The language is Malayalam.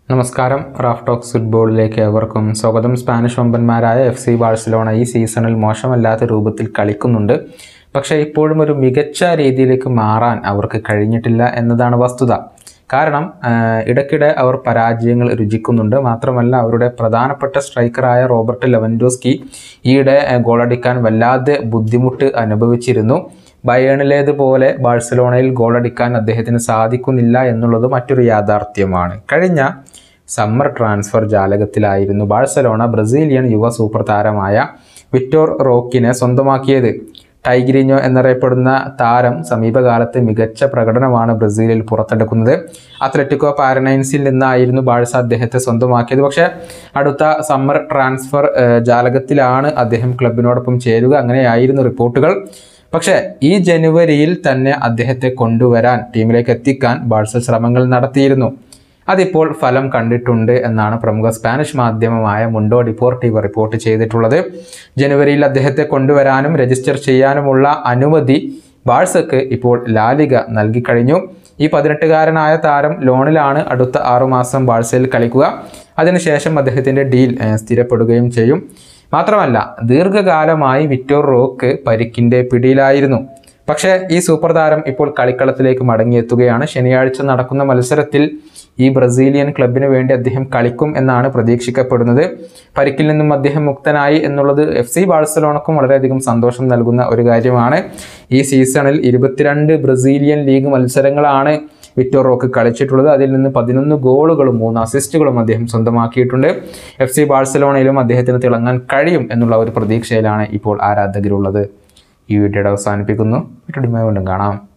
നമസ്കാരം റാഫ് ടോക്സ് ഫുട്ബോളിലേക്ക് ഏവർക്കും സ്വാഗതം സ്പാനിഷ് വമ്പന്മാരായ എഫ് സി ബാഴ്സലോണ ഈ സീസണിൽ മോശമല്ലാത്ത രൂപത്തിൽ കളിക്കുന്നുണ്ട് പക്ഷേ ഇപ്പോഴും ഒരു മികച്ച രീതിയിലേക്ക് മാറാൻ അവർക്ക് കഴിഞ്ഞിട്ടില്ല എന്നതാണ് വസ്തുത കാരണം ആ, ഇടയ്ക്കിടെ അവർ പരാജയങ്ങൾ രുചിക്കുന്നുണ്ട് മാത്രമല്ല അവരുടെ പ്രധാനപ്പെട്ട സ്ട്രൈക്കറായ റോബർട്ട് ലെവൻഡോസ്കി ഈയിടെ ആ, ഗോളടിക്കാൻ വല്ലാതെ ബുദ്ധിമുട്ട് അനുഭവിച്ചിരുന്നു ബയേണിലേതുപോലെ ബാഴ്സലോണയിൽ ഗോളടിക്കാൻ അദ്ദേഹത്തിന് സാധിക്കുന്നില്ല എന്നുള്ളത് മറ്റൊരു യാഥാർത്ഥ്യമാണ് കഴിഞ്ഞ സമ്മർ ട്രാൻസ്ഫർ ജാലകത്തിലായിരുന്നു ബാഴ്സലോണ ബ്രസീലിയൻ യുവ സൂപ്പർ താരമായ വിക്ടോർ റോക്കിനെ സ്വന്തമാക്കിയത് ടൈഗ്രീഞ്ഞോ എന്നറിയപ്പെടുന്ന താരം സമീപകാലത്ത് മികച്ച പ്രകടനമാണ് ബ്രസീലിൽ പുറത്തെടുക്കുന്നത് അത്ലറ്റിക്കോ പാരനൈൻസിൽ നിന്നായിരുന്നു ബാഴ്സ അദ്ദേഹത്തെ സ്വന്തമാക്കിയത് പക്ഷേ അടുത്ത സമ്മർ ട്രാൻസ്ഫർ ഏഹ്, ജാലകത്തിലാണ് അദ്ദേഹം ക്ലബിനോടൊപ്പം ചേരുക അങ്ങനെയായിരുന്നു റിപ്പോർട്ടുകൾ പക്ഷേ ഈ ജനുവരിയിൽ തന്നെ അദ്ദേഹത്തെ കൊണ്ടുവരാൻ ടീമിലേക്ക് എത്തിക്കാൻ ബാഴ്സ ശ്രമങ്ങൾ നടത്തിയിരുന്നു അതിപ്പോൾ ഫലം കണ്ടിട്ടുണ്ട് എന്നാണ് പ്രമുഖ സ്പാനിഷ് മാധ്യമമായ മുണ്ടോ ഡിപ്പോർട്ടീവ് റിപ്പോർട്ട് ചെയ്തിട്ടുള്ളത് ജനുവരിയിൽ അദ്ദേഹത്തെ കൊണ്ടുവരാനും രജിസ്റ്റർ ചെയ്യാനുമുള്ള അനുമതി ബാഴ്സക്ക് ഇപ്പോൾ ലാലിക നൽകിക്കഴിഞ്ഞു ഈ പതിനെട്ടുകാരനായ താരം ലോണിലാണ് അടുത്ത ആറുമാസം ബാഴ്സയിൽ കളിക്കുക അതിനുശേഷം അദ്ദേഹത്തിൻ്റെ ഡീൽ ഏഹ്, സ്ഥിരപ്പെടുകയും ചെയ്യും മാത്രമല്ല ദീർഘകാലമായി വിക്ടോർ റോക്ക് പരിക്കിൻ്റെ പിടിയിലായിരുന്നു പക്ഷേ ഈ സൂപ്പർ താരം ഇപ്പോൾ കളിക്കളത്തിലേക്ക് മടങ്ങിയെത്തുകയാണ് ശനിയാഴ്ച നടക്കുന്ന മത്സരത്തിൽ ഈ ബ്രസീലിയൻ ക്ലബിന് വേണ്ടി അദ്ദേഹം കളിക്കും എന്നാണ് പ്രതീക്ഷിക്കപ്പെടുന്നത് പരിക്കിൽ നിന്നും അദ്ദേഹം മുക്തനായി എന്നുള്ളത് എഫ് സി ബാഴ്സലോണക്കും വളരെയധികം സന്തോഷം നൽകുന്ന ഒരു കാര്യമാണ് ഈ സീസണിൽ ഇരുപത്തിരണ്ട് ബ്രസീലിയൻ ലീഗ് മത്സരങ്ങളാണ് വിക്ടോർ റോക്ക് കളിച്ചിട്ടുള്ളത് അതിൽ നിന്ന് പതിനൊന്ന് ഗോളുകളും മൂന്ന് അസിസ്റ്റുകളും അദ്ദേഹം സ്വന്തമാക്കിയിട്ടുണ്ട് എഫ് സി ബാഴ്സലോണയിലും അദ്ദേഹത്തിന് തിളങ്ങാൻ കഴിയും എന്നുള്ള ഒരു പ്രതീക്ഷയിലാണ് ഇപ്പോൾ ആരാധകരുള്ളത് ഈ വീഡിയോയുടെ അവസാനിപ്പിക്കുന്നു വീഡിയോ വീണ്ടും കാണാം